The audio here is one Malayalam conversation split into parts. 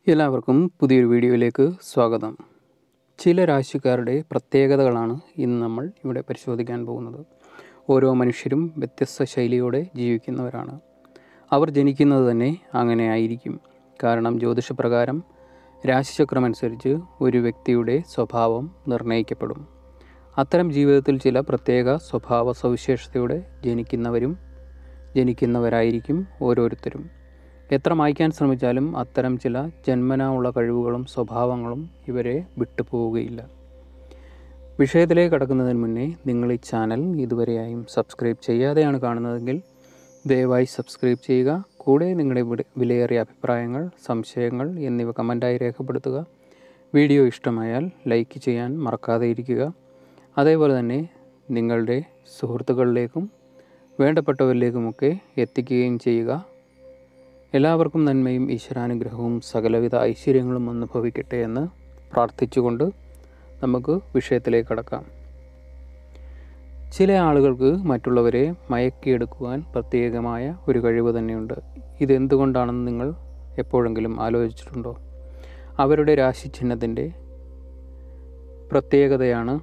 എല്ലാവർക്കും പുതിയൊരു വീഡിയോയിലേക്ക് സ്വാഗതം ചില രാശിക്കാരുടെ പ്രത്യേകതകളാണ് ഇന്ന് നമ്മൾ ഇവിടെ പരിശോധിക്കാൻ പോകുന്നത് ഓരോ മനുഷ്യരും വ്യത്യസ്ത ശൈലിയോടെ ജീവിക്കുന്നവരാണ് അവർ ജനിക്കുന്നത് തന്നെ അങ്ങനെ ആയിരിക്കും കാരണം ജ്യോതിഷപ്രകാരം രാശിചക്രമനുസരിച്ച് ഒരു വ്യക്തിയുടെ സ്വഭാവം നിർണ്ണയിക്കപ്പെടും അത്തരം ജീവിതത്തിൽ ചില പ്രത്യേക സ്വഭാവ സവിശേഷതയോടെ ജനിക്കുന്നവരും ജനിക്കുന്നവരായിരിക്കും ഓരോരുത്തരും എത്ര മായ്ക്കാൻ ശ്രമിച്ചാലും അത്തരം ചില ജന്മനാ ഉള്ള കഴിവുകളും സ്വഭാവങ്ങളും ഇവരെ വിട്ടുപോവുകയില്ല വിഷയത്തിലേക്ക് കടക്കുന്നതിന് മുന്നേ നിങ്ങൾ ഈ ചാനൽ ഇതുവരെയായും സബ്സ്ക്രൈബ് ചെയ്യാതെയാണ് കാണുന്നതെങ്കിൽ ദയവായി സബ്സ്ക്രൈബ് ചെയ്യുക കൂടെ നിങ്ങളുടെ വില- വിലയേറിയ അഭിപ്രായങ്ങൾ സംശയങ്ങൾ എന്നിവ കമൻറ്റായി രേഖപ്പെടുത്തുക വീഡിയോ ഇഷ്ടമായാൽ ലൈക്ക് ചെയ്യാൻ മറക്കാതെ ഇരിക്കുക അതേപോലെ തന്നെ നിങ്ങളുടെ സുഹൃത്തുക്കളിലേക്കും വേണ്ടപ്പെട്ടവരിലേക്കുമൊക്കെ എത്തിക്കുകയും ചെയ്യുക എല്ലാവർക്കും നന്മയും ഈശ്വരാനുഗ്രഹവും സകലവിധ ഐശ്വര്യങ്ങളും അനുഭവിക്കട്ടെ എന്ന് പ്രാർത്ഥിച്ചുകൊണ്ട് നമുക്ക് വിഷയത്തിലേക്ക് കടക്കാം ചില ആളുകൾക്ക് മറ്റുള്ളവരെ മയക്കിയെടുക്കുവാൻ പ്രത്യേകമായ ഒരു കഴിവ് തന്നെയുണ്ട് ഇതെന്തുകൊണ്ടാണെന്ന് നിങ്ങൾ എപ്പോഴെങ്കിലും ആലോചിച്ചിട്ടുണ്ടോ അവരുടെ രാശിചിഹ്നത്തിൻ്റെ പ്രത്യേകതയാണ്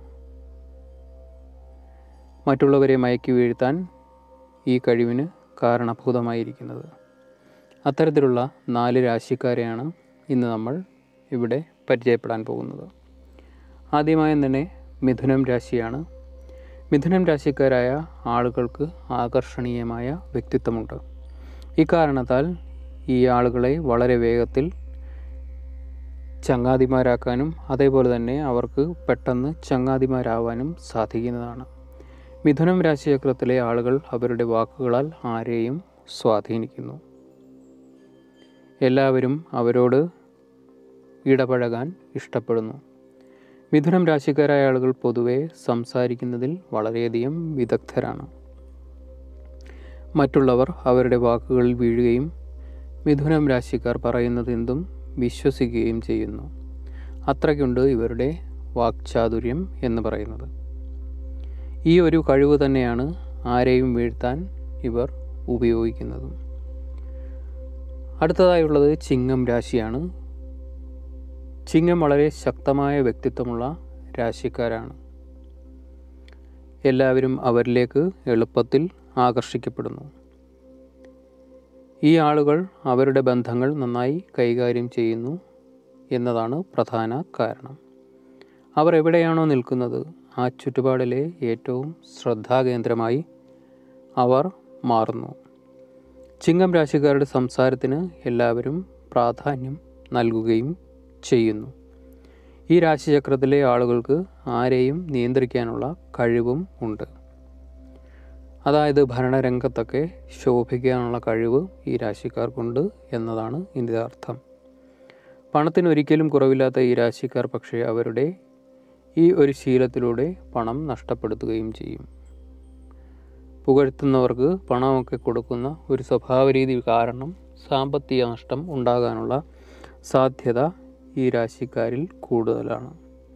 മറ്റുള്ളവരെ മയക്കി വീഴ്ത്താൻ ഈ കഴിവിന് കാരണഭൂതമായിരിക്കുന്നത് അത്തരത്തിലുള്ള നാല് രാശിക്കാരെയാണ് ഇന്ന് നമ്മൾ ഇവിടെ പരിചയപ്പെടാൻ പോകുന്നത് ആദ്യമായും തന്നെ മിഥുനം രാശിയാണ് മിഥുനം രാശിക്കാരായ ആളുകൾക്ക് ആകർഷണീയമായ വ്യക്തിത്വമുണ്ട് ഇക്കാരണത്താൽ ഈ ആളുകളെ വളരെ വേഗത്തിൽ ചങ്ങാതിമാരാക്കാനും അതേപോലെ തന്നെ അവർക്ക് പെട്ടെന്ന് ചങ്ങാതിമാരാവാനും സാധിക്കുന്നതാണ് മിഥുനം രാശിചക്രത്തിലെ ആളുകൾ അവരുടെ വാക്കുകളാൽ ആരെയും സ്വാധീനിക്കുന്നു എല്ലാവരും അവരോട് ഇടപഴകാൻ ഇഷ്ടപ്പെടുന്നു മിഥുനം രാശിക്കാരായ ആളുകൾ പൊതുവെ സംസാരിക്കുന്നതിൽ വളരെയധികം വിദഗ്ധരാണ് മറ്റുള്ളവർ അവരുടെ വാക്കുകളിൽ വീഴുകയും മിഥുനം രാശിക്കാർ പറയുന്നത് എന്തും വിശ്വസിക്കുകയും ചെയ്യുന്നു അത്രയ്ക്കുണ്ട് ഇവരുടെ വാക്ചാതുര്യം എന്ന് പറയുന്നത് ഈ ഒരു കഴിവ് തന്നെയാണ് ആരെയും വീഴ്ത്താൻ ഇവർ ഉപയോഗിക്കുന്നതും അടുത്തതായുള്ളത് ചിങ്ങം രാശിയാണ് ചിങ്ങം വളരെ ശക്തമായ വ്യക്തിത്വമുള്ള രാശിക്കാരാണ് എല്ലാവരും അവരിലേക്ക് എളുപ്പത്തിൽ ആകർഷിക്കപ്പെടുന്നു ഈ ആളുകൾ അവരുടെ ബന്ധങ്ങൾ നന്നായി കൈകാര്യം ചെയ്യുന്നു എന്നതാണ് പ്രധാന കാരണം അവർ എവിടെയാണോ നിൽക്കുന്നത് ആ ചുറ്റുപാടിലെ ഏറ്റവും ശ്രദ്ധാകേന്ദ്രമായി അവർ മാറുന്നു ചിങ്ങം രാശിക്കാരുടെ സംസാരത്തിന് എല്ലാവരും പ്രാധാന്യം നൽകുകയും ചെയ്യുന്നു ഈ രാശിചക്രത്തിലെ ആളുകൾക്ക് ആരെയും നിയന്ത്രിക്കാനുള്ള കഴിവും ഉണ്ട് അതായത് ഭരണരംഗത്തൊക്കെ ശോഭിക്കാനുള്ള കഴിവ് ഈ രാശിക്കാർക്കുണ്ട് എന്നതാണ് ഇതിൻ്റെ അർത്ഥം പണത്തിന് ഒരിക്കലും കുറവില്ലാത്ത ഈ രാശിക്കാർ പക്ഷേ അവരുടെ ഈ ഒരു ശീലത്തിലൂടെ പണം നഷ്ടപ്പെടുത്തുകയും ചെയ്യും പുകഴ്ത്തുന്നവർക്ക് പണമൊക്കെ കൊടുക്കുന്ന ഒരു സ്വഭാവ രീതി കാരണം സാമ്പത്തിക നഷ്ടം ഉണ്ടാകാനുള്ള സാധ്യത ഈ രാശിക്കാരിൽ കൂടുതലാണ്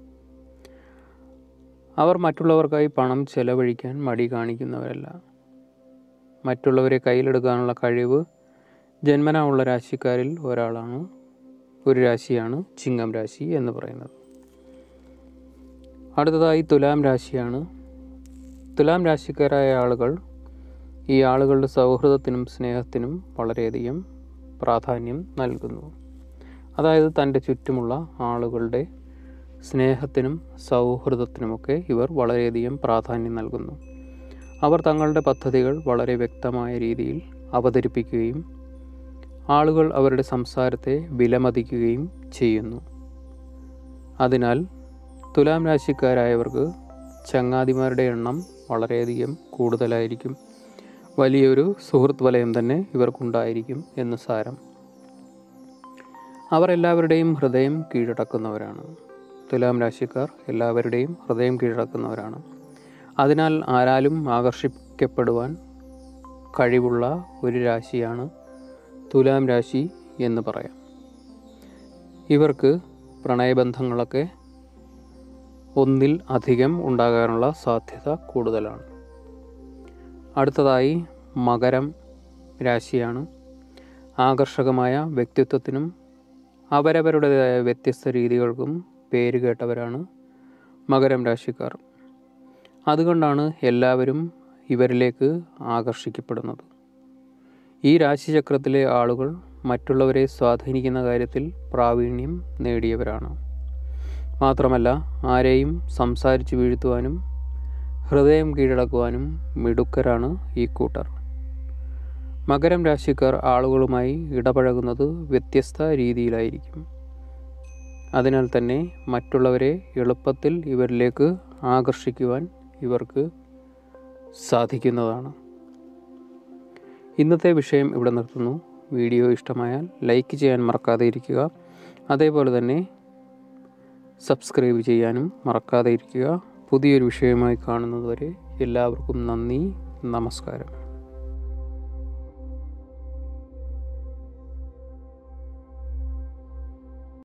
അവർ മറ്റുള്ളവർക്കായി പണം ചെലവഴിക്കാൻ മടി കാണിക്കുന്നവരല്ല മറ്റുള്ളവരെ കയ്യിലെടുക്കാനുള്ള കഴിവ് ജന്മനാ ഉള്ള രാശിക്കാരിൽ ഒരാളാണ് ഒരു രാശിയാണ് ചിങ്ങം രാശി എന്ന് പറയുന്നത് അടുത്തതായി തുലാം രാശിയാണ് തുലാം രാശിക്കാരായ ആളുകൾ ഈ ആളുകളുടെ സൗഹൃദത്തിനും സ്നേഹത്തിനും വളരെയധികം പ്രാധാന്യം നൽകുന്നു അതായത് തൻ്റെ ചുറ്റുമുള്ള ആളുകളുടെ സ്നേഹത്തിനും സൗഹൃദത്തിനുമൊക്കെ ഇവർ വളരെയധികം പ്രാധാന്യം നൽകുന്നു അവർ തങ്ങളുടെ പദ്ധതികൾ വളരെ വ്യക്തമായ രീതിയിൽ അവതരിപ്പിക്കുകയും ആളുകൾ അവരുടെ സംസാരത്തെ വിലമതിക്കുകയും ചെയ്യുന്നു അതിനാൽ തുലാം രാശിക്കാരായവർക്ക് ചങ്ങാതിമാരുടെ എണ്ണം വളരെയധികം കൂടുതലായിരിക്കും വലിയൊരു സുഹൃത്ത് വലയം തന്നെ ഇവർക്കുണ്ടായിരിക്കും എന്ന് സാരം അവർ എല്ലാവരുടെയും ഹൃദയം കീഴടക്കുന്നവരാണ് തുലാം രാശിക്കാർ എല്ലാവരുടെയും ഹൃദയം കീഴടക്കുന്നവരാണ് അതിനാൽ ആരാലും ആകർഷിക്കപ്പെടുവാൻ കഴിവുള്ള ഒരു രാശിയാണ് തുലാം രാശി എന്ന് പറയാം ഇവർക്ക് പ്രണയബന്ധങ്ങളൊക്കെ ഒന്നിൽ അധികം ഉണ്ടാകാനുള്ള സാധ്യത കൂടുതലാണ് അടുത്തതായി മകരം രാശിയാണ് ആകർഷകമായ വ്യക്തിത്വത്തിനും അവരവരുടേതായ വ്യത്യസ്ത രീതികൾക്കും പേര് കേട്ടവരാണ് മകരം രാശിക്കാർ അതുകൊണ്ടാണ് എല്ലാവരും ഇവരിലേക്ക് ആകർഷിക്കപ്പെടുന്നത് ഈ രാശിചക്രത്തിലെ ആളുകൾ മറ്റുള്ളവരെ സ്വാധീനിക്കുന്ന കാര്യത്തിൽ പ്രാവീണ്യം നേടിയവരാണ് മാത്രമല്ല ആരെയും സംസാരിച്ച് വീഴ്ത്തുവാനും ഹൃദയം കീഴടക്കുവാനും മിടുക്കരാണ് ഈ കൂട്ടർ മകരം രാശിക്കാർ ആളുകളുമായി ഇടപഴകുന്നത് വ്യത്യസ്ത രീതിയിലായിരിക്കും അതിനാൽ തന്നെ മറ്റുള്ളവരെ എളുപ്പത്തിൽ ഇവരിലേക്ക് ആകർഷിക്കുവാൻ ഇവർക്ക് സാധിക്കുന്നതാണ് ഇന്നത്തെ വിഷയം ഇവിടെ നിർത്തുന്നു വീഡിയോ ഇഷ്ടമായാൽ ലൈക്ക് ചെയ്യാൻ മറക്കാതെ ഇരിക്കുക അതേപോലെ തന്നെ സബ്സ്ക്രൈബ് ചെയ്യാനും മറക്കാതെ ഇരിക്കുക പുതിയൊരു വിഷയമായി കാണുന്നതുവരെ എല്ലാവർക്കും നന്ദി നമസ്കാരം